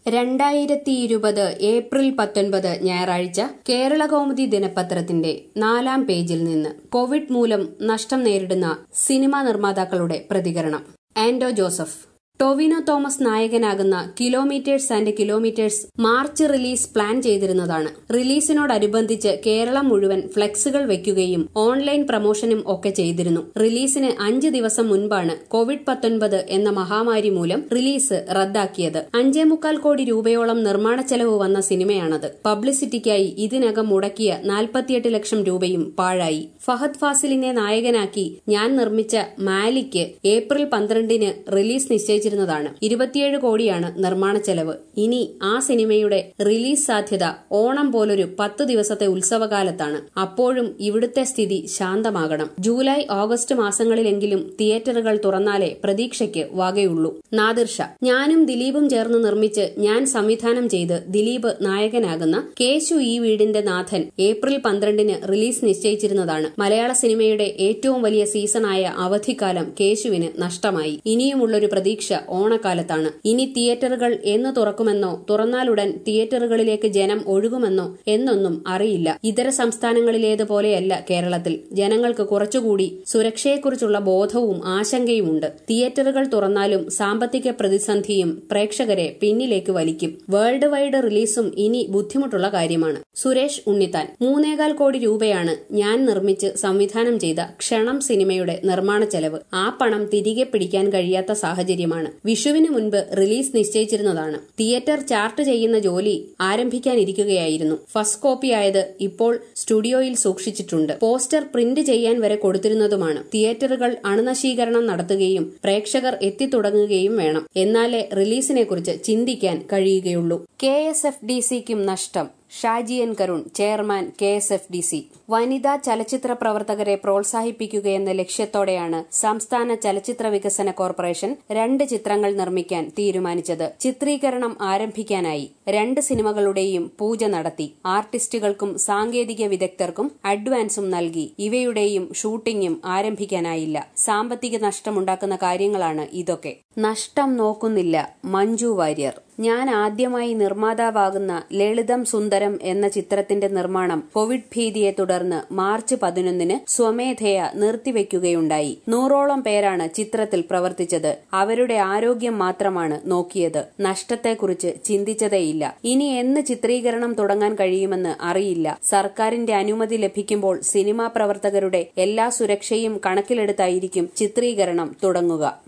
രണ്ടായിരത്തി ഇരുപത് ഏപ്രിൽ പത്തൊൻപത് ഞായറാഴ്ച കേരളകൗമുദി ദിനപത്രത്തിന്റെ നാലാം പേജിൽ നിന്ന് കോവിഡ് മൂലം നഷ്ടം നേരിടുന്ന സിനിമാ നിർമ്മാതാക്കളുടെ പ്രതികരണം ആൻഡോ ജോസഫ് ടൊവിനോ തോമസ് നായകനാകുന്ന kilometres and kilometres March release plan ചെയ്തിരുന്നതാണ് റിലീസിനോടനുബന്ധിച്ച് കേരളം മുഴുവൻ ഫ്ലെക്സുകൾ വെക്കുകയും ഓൺലൈൻ പ്രമോഷനും ഒക്കെ ചെയ്തിരുന്നു റിലീസിന് അഞ്ച് ദിവസം മുൻപാണ് കോവിഡ് പത്തൊൻപത് എന്ന മഹാമാരി മൂലം റിലീസ് റദ്ദാക്കിയത് അഞ്ചേ മുക്കാൽ കോടി രൂപയോളം നിർമ്മാണ ചെലവ് വന്ന സിനിമയാണത് പബ്ലിസിറ്റിക്കായി ഇതിനകം മുടക്കിയ നാൽപ്പത്തിയെട്ട് ലക്ഷം രൂപയും പാഴായി ഫഹദ് ഫാസിലിനെ നായകനാക്കി ഞാൻ നിർമ്മിച്ച മാലിക്ക് ഏപ്രിൽ പന്ത്രണ്ടിന് റിലീസ് നിശ്ചയിച്ചിരുന്നതാണ് ഇരുപത്തിയേഴ് കോടിയാണ് നിർമ്മാണ ചെലവ് ഇനി ആ സിനിമയുടെ റിലീസ് സാധ്യത ഓണം പോലൊരു പത്ത് ദിവസത്തെ ഉത്സവകാലത്താണ് അപ്പോഴും ഇവിടുത്തെ സ്ഥിതി ശാന്തമാകണം ജൂലൈ ഓഗസ്റ്റ് മാസങ്ങളിലെങ്കിലും തിയേറ്ററുകൾ തുറന്നാലേ പ്രതീക്ഷയ്ക്ക് വകയുള്ളൂ നാദിർഷ ഞാനും ദിലീപും ചേർന്ന് നിർമ്മിച്ച് ഞാൻ സംവിധാനം ചെയ്ത് ദിലീപ് നായകനാകുന്ന കേശു ഈ വീടിന്റെ നാഥൻ ഏപ്രിൽ പന്ത്രണ്ടിന് റിലീസ് നിശ്ചയിച്ചിരുന്നതാണ് മലയാള സിനിമയുടെ ഏറ്റവും വലിയ സീസണായ അവധിക്കാലം കേശുവിന് നഷ്ടമായി ഇനിയുമുള്ളൊരു പ്രതീക്ഷ ഓണക്കാലത്താണ് ഇനി തിയേറ്ററുകൾ എന്ന് തുറക്കുമെന്നോ തുറന്നാലുടൻ തിയേറ്ററുകളിലേക്ക് ജനം ഒഴുകുമെന്നോ എന്നൊന്നും അറിയില്ല ഇതര സംസ്ഥാനങ്ങളിലേതുപോലെയല്ല കേരളത്തിൽ ജനങ്ങൾക്ക് കുറച്ചുകൂടി സുരക്ഷയെക്കുറിച്ചുള്ള ബോധവും ആശങ്കയുമുണ്ട് തിയേറ്ററുകൾ തുറന്നാലും സാമ്പത്തിക പ്രതിസന്ധിയും പ്രേക്ഷകരെ പിന്നിലേക്ക് വലിക്കും വേൾഡ് വൈഡ് റിലീസും ഇനി ബുദ്ധിമുട്ടുള്ള കാര്യമാണ് സുരേഷ് ഉണ്ണിത്താൻ മൂന്നേകാൽ കോടി രൂപയാണ് ഞാൻ നിർമ്മിച്ച് സംവിധാനം ചെയ്ത ക്ഷണം സിനിമയുടെ നിർമ്മാണ ചെലവ് ആ പണം തിരികെ പിടിക്കാൻ കഴിയാത്ത സാഹചര്യമാണ് വിഷുവിന് മുൻപ് റിലീസ് നിശ്ചയിച്ചിരുന്നതാണ് തിയേറ്റർ ചാർട്ട് ചെയ്യുന്ന ജോലി ആരംഭിക്കാനിരിക്കുകയായിരുന്നു ഫസ്റ്റ് കോപ്പി ആയത് ഇപ്പോൾ സ്റ്റുഡിയോയിൽ സൂക്ഷിച്ചിട്ടുണ്ട് പോസ്റ്റർ പ്രിന്റ് ചെയ്യാൻ വരെ കൊടുത്തിരുന്നതുമാണ് തിയേറ്ററുകൾ അണുനശീകരണം നടത്തുകയും പ്രേക്ഷകർ എത്തിത്തുടങ്ങുകയും വേണം എന്നാലേ റിലീസിനെക്കുറിച്ച് ചിന്തിക്കാൻ കഴിയുകയുള്ളൂ കെ എസ് എഫ് ഡി സിക്കും നഷ്ടം Shaji N Karun chairman K S F D C വനിതാ ചലച്ചിത്ര പ്രവർത്തകരെ പ്രോത്സാഹിപ്പിക്കുകയെന്ന ലക്ഷ്യത്തോടെയാണ് സംസ്ഥാന ചലച്ചിത്ര വികസന കോർപ്പറേഷൻ രണ്ട് ചിത്രങ്ങൾ നിർമ്മിക്കാൻ തീരുമാനിച്ചത് ചിത്രീകരണം ആരംഭിക്കാനായി രണ്ട് സിനിമകളുടെയും പൂജ നടത്തി ആർട്ടിസ്റ്റുകൾക്കും സാങ്കേതിക വിദഗ്ധർക്കും അഡ്വാൻസും നൽകി ഇവയുടെയും ഷൂട്ടിംഗും ആരംഭിക്കാനായില്ല സാമ്പത്തിക നഷ്ടമുണ്ടാക്കുന്ന കാര്യങ്ങളാണ് ഇതൊക്കെ നഷ്ടം നോക്കുന്നില്ല മഞ്ജു വാര്യർ ഞാൻ ആദ്യമായി നിർമ്മാതാവാകുന്ന ലളിതം സുന്ദരം എന്ന ചിത്രത്തിന്റെ നിർമ്മാണം കോവിഡ് ഭീതിയെ തുടർന്ന് മാർച്ച് പതിനൊന്നിന് സ്വമേധയ നിർത്തിവെക്കുകയുണ്ടായി നൂറോളം പേരാണ് ചിത്രത്തിൽ പ്രവർത്തിച്ചത് അവരുടെ ആരോഗ്യം മാത്രമാണ് നോക്കിയത് നഷ്ടത്തെക്കുറിച്ച് ചിന്തിച്ചതേയില്ല ഇനി എന്ന് ചിത്രീകരണം തുടങ്ങാൻ കഴിയുമെന്ന് അറിയില്ല സർക്കാരിന്റെ അനുമതി ലഭിക്കുമ്പോൾ സിനിമാ പ്രവർത്തകരുടെ എല്ലാ സുരക്ഷയും കണക്കിലെടുത്തായിരിക്കും ചിത്രീകരണം തുടങ്ങുക